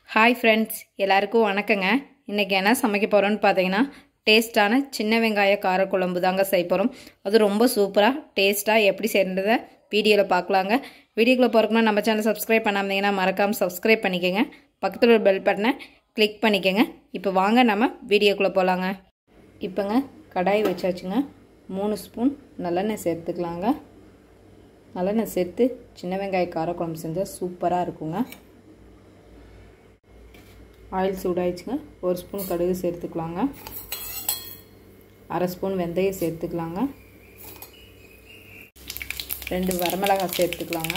hi friends எல்லாருக்கும் வணக்கங்க இன்றைக்கி என்ன சமைக்க போகிறோன்னு பார்த்தீங்கன்னா டேஸ்ட்டான சின்ன வெங்காய காரக்குழம்பு தாங்க செய்ய போகிறோம் அது ரொம்ப சூப்பராக டேஸ்ட்டாக எப்படி செய்கிறத வீடியோவில் பார்க்கலாங்க வீடியோக்குள்ளே போகிறக்குன்னா நம்ம சேனல் சப்ஸ்கிரைப் பண்ணாமீங்கன்னா மறக்காமல் சப்ஸ்கிரைப் பண்ணிக்கோங்க பக்கத்தில் ஒரு பெல் பட்டனை கிளிக் பண்ணிக்கோங்க இப்போ வாங்க நம்ம வீடியோக்குள்ளே போகலாங்க இப்போங்க கடாய் வச்சாச்சுங்க மூணு ஸ்பூன் நல்லெண்ணெய் சேர்த்துக்கலாங்க நல்லெண்ணெய் சேர்த்து சின்ன வெங்காய காரக்குழம்பு செஞ்சால் சூப்பராக இருக்குங்க ஆயில் சூடாயிடுச்சுங்க ஒரு ஸ்பூன் கடுகு சேர்த்துக்கலாங்க அரை ஸ்பூன் வெந்தயம் சேர்த்துக்கலாங்க ரெண்டு வரமிளகாய் சேர்த்துக்கலாங்க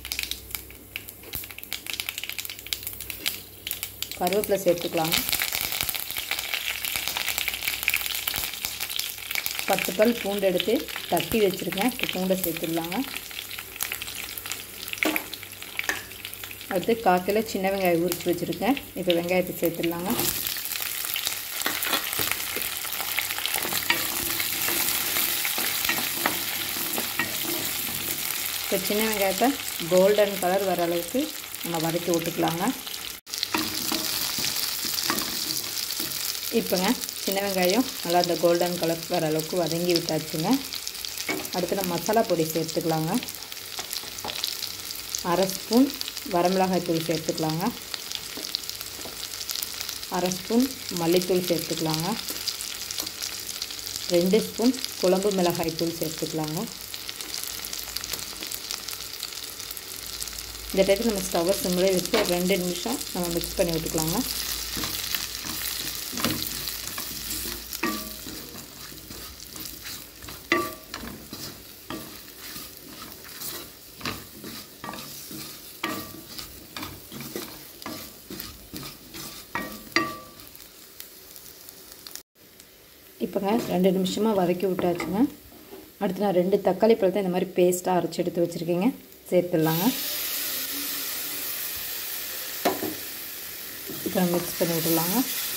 கருவேப்பிலை சேர்த்துக்கலாங்க பத்து பல் பூண்டு எடுத்து தட்டி வச்சுருக்கேன் இப்போ பூண்டை சேர்த்துடலாங்க அடுத்து காக்கில் சின்ன வெங்காயம் உரிச்சு வச்சுருக்கேன் இப்போ வெங்காயத்தை சேர்த்துடலாங்க இப்போ சின்ன வெங்காயத்தை கோல்டன் கலர் வர அளவுக்கு நம்ம வதக்கி விட்டுக்கலாங்க இப்போங்க சின்ன வெங்காயம் நல்லா அந்த கோல்டன் கலர் வர அளவுக்கு வதங்கி விட்டாச்சுங்க அடுத்து நம்ம மசாலா பொடி சேர்த்துக்கலாங்க அரை ஸ்பூன் வரமிளகாய் தூள் சேர்த்துக்கலாங்க அரை ஸ்பூன் மல்லித்தூள் சேர்த்துக்கலாங்க ரெண்டு ஸ்பூன் குழம்பு மிளகாய் தூள் சேர்த்துக்கலாங்க இந்த டைத்தில் நம்ம ஸ்டவ்வை சிம்மிலே வச்சு ரெண்டு நிமிஷம் நம்ம மிக்ஸ் பண்ணி விட்டுக்கலாங்க இப்போங்க ரெண்டு நிமிஷமாக வதக்கி விட்டாச்சுங்க அடுத்து நான் ரெண்டு தக்காளி பழத்தை இந்த மாதிரி பேஸ்ட்டாக அரைச்சி எடுத்து வச்சுருக்கீங்க சேர்த்துடலாங்க இப்போ மிக்ஸ் பண்ணி விட்டுடலாங்க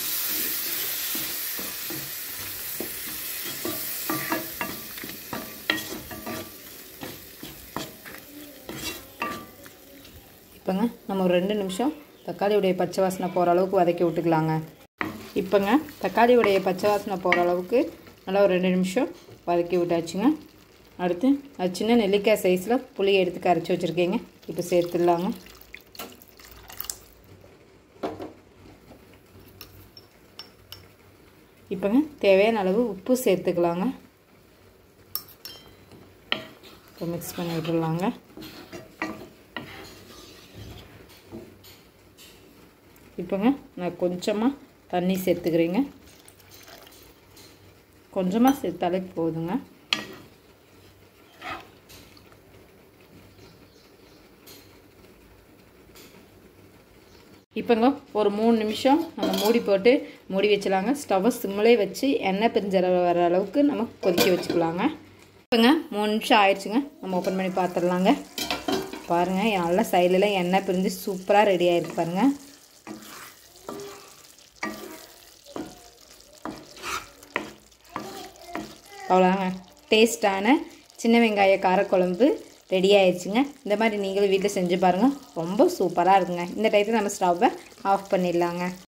இப்போங்க நம்ம ஒரு ரெண்டு நிமிஷம் தக்காளியுடைய பச்சை வாசனை போகிற அளவுக்கு வதக்கி விட்டுக்கலாங்க இப்போங்க தக்காளியுடைய பச்சை வாசனை போகிற அளவுக்கு நல்லா ஒரு ரெண்டு நிமிஷம் வதக்கி விட்டாச்சுங்க அடுத்து அது சின்ன நெல்லிக்காய் சைஸில் புளி எடுத்து கரைச்சி வச்சுருக்கீங்க இப்போ சேர்த்துடலாங்க இப்போங்க தேவையான அளவு உப்பு சேர்த்துக்கலாங்க இப்போ மிக்ஸ் பண்ணி விட்டுடலாங்க இப்போங்க நான் கொஞ்சமாக தண்ணி சேர்த்துக்கிறேங்க கொஞ்சமாக சேர்த்தாலே போதுங்க இப்போங்க ஒரு மூணு நிமிஷம் நம்ம மூடி போட்டு மூடி வச்சலாங்க ஸ்டவ்வை சிம்மிலே வச்சு எண்ணெய் பிரிஞ்ச வர அளவுக்கு நம்ம கொதிக்க வச்சுக்கலாங்க இப்போங்க மூணு நிமிஷம் ஆயிடுச்சுங்க நம்ம ஓப்பன் பண்ணி பார்த்துடலாங்க பாருங்கள் நல்லா சைடில் எண்ணெய் பிரிஞ்சு சூப்பராக ரெடி ஆகிருக்கு பாருங்கள் அவ்வளோதாங்க டேஸ்ட்டான சின்ன வெங்காய காரக்குழம்பு ரெடி ஆயிடுச்சுங்க இந்த மாதிரி நீங்களும் வீட்டில் செஞ்சு பாருங்கள் ரொம்ப சூப்பராக இருக்குங்க இந்த டைத்தில் நம்ம ஸ்டவ்வை ஆஃப் பண்ணிடலாங்க